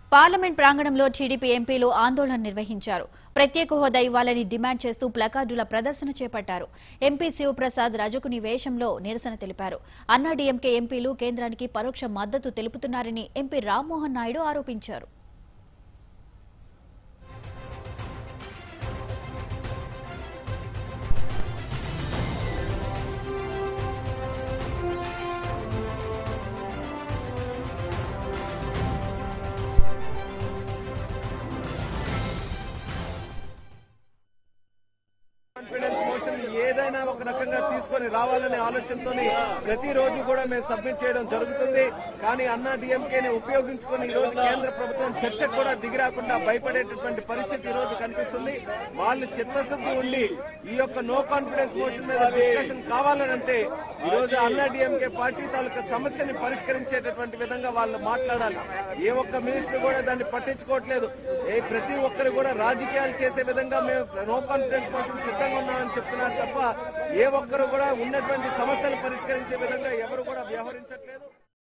parliament ప్రాంగణంలో TDP ఎంపీలు ఆందోళన నిర్వహించారు ప్రత్యేక హోదా ఇవ్వాలని డిమాండ్ చేస్తూ ప్లకార్డుల ప్రదర్శన చేపట్టారు ఎంపీ శివప్రసాద్ రజకుని వేషంలో నిరసన తెలిపారు అన్నాడీఎంకే ఎంపీలు కేంద్రానికి పరోక్ష మద్దతు తెలుపుతున్నారని ఎంపీ రామ్మోహన్ నాయుడు ఆరోపించారు కాన్ఫిడెన్స్ మోషన్ ఏదైనా ఒక రకంగా తీసుకొని రావాలనే ఆలోచనతో ప్రతిరోజు కూడా మేము సబ్మిట్ చేయడం జరుగుతుంది కానీ అన్నా డిఎంకేని ఉపయోగించుకొని ఈ రోజు కేంద్ర ప్రభుత్వం చర్చకు కూడా దిగిరాకుండా భయపడేటటువంటి పరిస్థితి ఈ రోజు కనిపిస్తుంది వాళ్ళు చిత్తశుద్ధి ఉండి ఈ యొక్క నో కాన్ఫిడెన్స్ మోషన్ మీద డిస్కషన్ కావాలనంటే ఈ రోజు అన్నా డిఎంకే పార్టీ తాలూకా సమస్యని పరిష్కరించేటటువంటి విధంగా వాళ్ళు మాట్లాడాలి ఏ ఒక్క మినిస్టర్ కూడా దాన్ని పట్టించుకోవట్లేదు ఏ ప్రతి ఒక్కరు కూడా రాజకీయాలు చేసే విధంగా మేము నో కాన్ఫిడెన్స్ మోషన్ సిద్ధంగా ఉన్నామని చెప్తున్నారు తప్ప ఏ ఒక్కరు కూడా ఉన్నటువంటి సమస్యలు పరిష్కరించే విధంగా ఎవరు కూడా వ్యవహరించట్లేదు